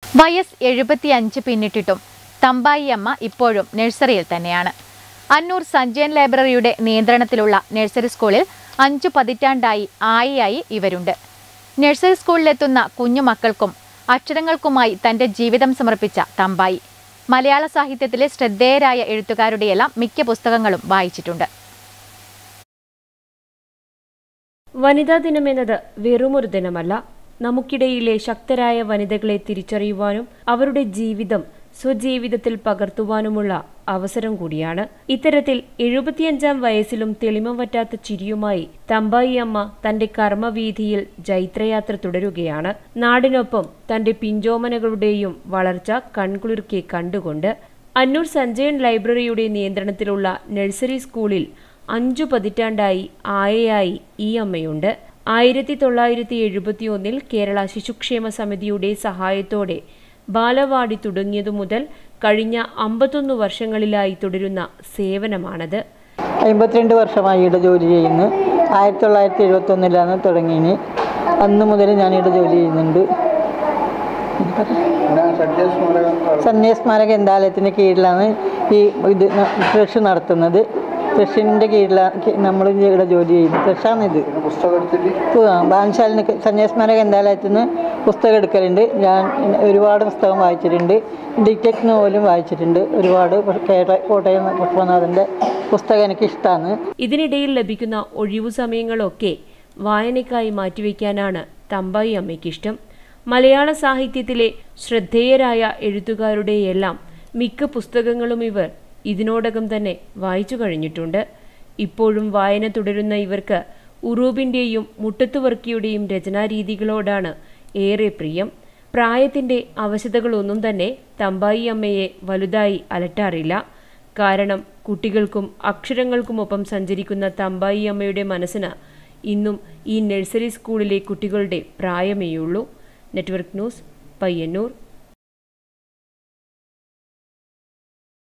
വയസ്സ് എഴുപത്തിയഞ്ച് പിന്നിട്ടിട്ടും തമ്പായി അമ്മ ഇപ്പോഴും നഴ്സറിയിൽ തന്നെയാണ് അന്നൂർ സഞ്ജയൻ ലൈബ്രറിയുടെ നിയന്ത്രണത്തിലുള്ള നഴ്സറി സ്കൂളിൽ അഞ്ചു പതിറ്റാണ്ടായി ആയിയായി ഇവരുണ്ട് നഴ്സറി സ്കൂളിലെത്തുന്ന കുഞ്ഞുമക്കൾക്കും അക്ഷരങ്ങൾക്കുമായി തന്റെ ജീവിതം സമർപ്പിച്ച തമ്പായി മലയാള സാഹിത്യത്തിലെ ശ്രദ്ധേയരായ എഴുത്തുകാരുടെയെല്ലാം മിക്ക പുസ്തകങ്ങളും വായിച്ചിട്ടുണ്ട് വനിതാ ദിനമെന്നത് വെറുമൊരു ദിനമല്ല നമുക്കിടയിലെ ശക്തരായ വനിതകളെ തിരിച്ചറിയുവാനും അവരുടെ ജീവിതം സ്വജീവിതത്തിൽ പകർത്തുവാനുമുള്ള അവസരം കൂടിയാണ് ഇത്തരത്തിൽ എഴുപത്തിയഞ്ചാം വയസ്സിലും തെളിമ പറ്റാത്ത ചിരിയുമായി തമ്പായി അമ്മ തന്റെ കർമ്മവീതിയിൽ ജൈത്രയാത്ര തുടരുകയാണ് നാടിനൊപ്പം തന്റെ പിഞ്ചോമനകളുടെയും വളർച്ച കൺകുളിർക്കെ കണ്ടുകൊണ്ട് അന്നൂർ സഞ്ജയൻ ലൈബ്രറിയുടെ നിയന്ത്രണത്തിലുള്ള നഴ്സറി സ്കൂളിൽ അഞ്ചു പതിറ്റാണ്ടായി ആയയായി ഈ അമ്മയുണ്ട് ആയിരത്തി തൊള്ളായിരത്തി എഴുപത്തി ഒന്നിൽ കേരള ശിശുക്ഷേമ സമിതിയുടെ സഹായത്തോടെ ബാലവാടി തുടങ്ങിയതു മുതൽ കഴിഞ്ഞ അമ്പത്തൊന്ന് വർഷങ്ങളിലായി തുടരുന്ന സേവനമാണത് അമ്പത്തിരണ്ട് വർഷമായി ഇവിടെ ജോലി ചെയ്യുന്നു ആയിരത്തി തൊള്ളായിരത്തി എഴുപത്തി ഒന്നിലാണ് തുടങ്ങിയത് അന്ന് മുതൽ ഞാനിവിടെ ജോലി ചെയ്യുന്നുണ്ട് സന്യാ സ്മാരക ഗ്രന്ഥാലയത്തിന് കീഴിലാണ് ഈ ഇത് ന- കൃഷി നടത്തുന്നത് കൃഷിൻ്റെ കീഴിലാണ് നമ്മൾ ഇവിടെ ജോലി ചെയ്യുന്നത് കൃഷിയാണിത് ബാൻശാലിന് സന്യാസ്മാരക ഗ്രന്ഥാലയത്തിൽ നിന്ന് പുസ്തകം എടുക്കലുണ്ട് ഞാൻ ഒരുപാട് പുസ്തകം വായിച്ചിട്ടുണ്ട് ഡിറ്റക്റ്റിന് പോലും വായിച്ചിട്ടുണ്ട് ഒരുപാട് കേരള കോട്ടയം പുഷ്പനാഥൻ്റെ പുസ്തകം എനിക്ക് ഇഷ്ടമാണ് ഇതിനിടയിൽ ലഭിക്കുന്ന ഒഴിവു സമയങ്ങളൊക്കെ വായനയ്ക്കായി മാറ്റിവെക്കാനാണ് തമ്പായി അമ്മയ്ക്കിഷ്ടം മലയാള സാഹിത്യത്തിലെ ശ്രദ്ധേയരായ എഴുത്തുകാരുടെയെല്ലാം മിക്ക പുസ്തകങ്ങളും ഇവർ ഇതിനോടകം തന്നെ വായിച്ചു കഴിഞ്ഞിട്ടുണ്ട് ഇപ്പോഴും വായന തുടരുന്ന ഇവർക്ക് ഉറൂബിൻ്റെയും മുട്ടത്തുവർക്കിയുടെയും രചനാരീതികളോടാണ് ഏറെ പ്രിയം പ്രായത്തിൻ്റെ അവശതകളൊന്നും തന്നെ തമ്പായി അമ്മയെ വലുതായി അലട്ടാറില്ല കാരണം കുട്ടികൾക്കും അക്ഷരങ്ങൾക്കുമൊപ്പം സഞ്ചരിക്കുന്ന തമ്പായി അമ്മയുടെ മനസ്സിന് ഇന്നും ഈ നഴ്സറി സ്കൂളിലെ കുട്ടികളുടെ പ്രായമേയുള്ളൂ നെറ്റ്വർക്ക് ന്യൂസ് പയ്യന്നൂർ